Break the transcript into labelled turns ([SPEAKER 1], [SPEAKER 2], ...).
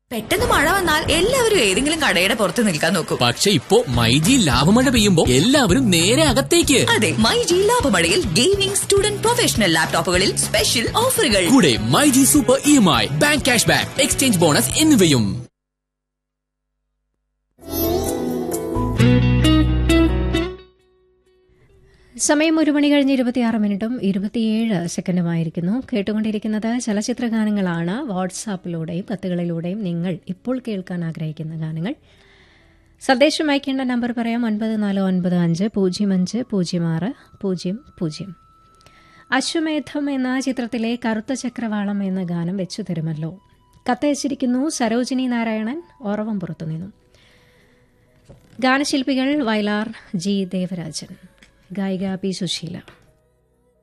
[SPEAKER 1] പെട്ടെന്ന് മഴ വന്നാൽ എല്ലാവരും ഏതെങ്കിലും കടയുടെ പുറത്ത് നിൽക്കാൻ നോക്കും
[SPEAKER 2] പക്ഷെ ഇപ്പോ മൈജി ലാഭമഴ പെയ്യുമ്പോ എല്ലാവരും നേരെ അകത്തേക്ക്
[SPEAKER 1] അതെ മൈ ജി ലാഭമഴയിൽ ഗെയിമിംഗ് സ്റ്റുഡന്റ് പ്രൊഫഷണൽ ലാപ്ടോപ്പുകളിൽ സ്പെഷ്യൽ ഓഫറുകൾ
[SPEAKER 2] കൂടെ my G super E M I bank cash back exchange bonus എന്നിവയും
[SPEAKER 3] സമയം ഒരു മണി കഴിഞ്ഞ് ഇരുപത്തിയാറ് മിനിറ്റും ഇരുപത്തിയേഴ് സെക്കൻഡുമായിരിക്കുന്നു കേട്ടുകൊണ്ടിരിക്കുന്നത് ചലച്ചിത്ര ഗാനങ്ങളാണ് വാട്സാപ്പിലൂടെയും കത്തുകളിലൂടെയും നിങ്ങൾ ഇപ്പോൾ കേൾക്കാൻ ആഗ്രഹിക്കുന്ന ഗാനങ്ങൾ സന്ദേശം അയക്കേണ്ട നമ്പർ പറയാം ഒൻപത് നാല് ഒൻപത് അഞ്ച് പൂജ്യം അഞ്ച് പൂജ്യം ആറ് പൂജ്യം പൂജ്യം അശ്വമേധം എന്ന ചിത്രത്തിലെ കറുത്ത ചക്രവാളം എന്ന ഗാനം വെച്ചു തരുമല്ലോ കത്തയച്ചിരിക്കുന്നു സരോജിനി നാരായണൻ ഓറവം പുറത്തുനിന്നും ഗാനശില്പികൾ വയലാർ ജി ദേവരാജൻ ഗായിക പി സുശീല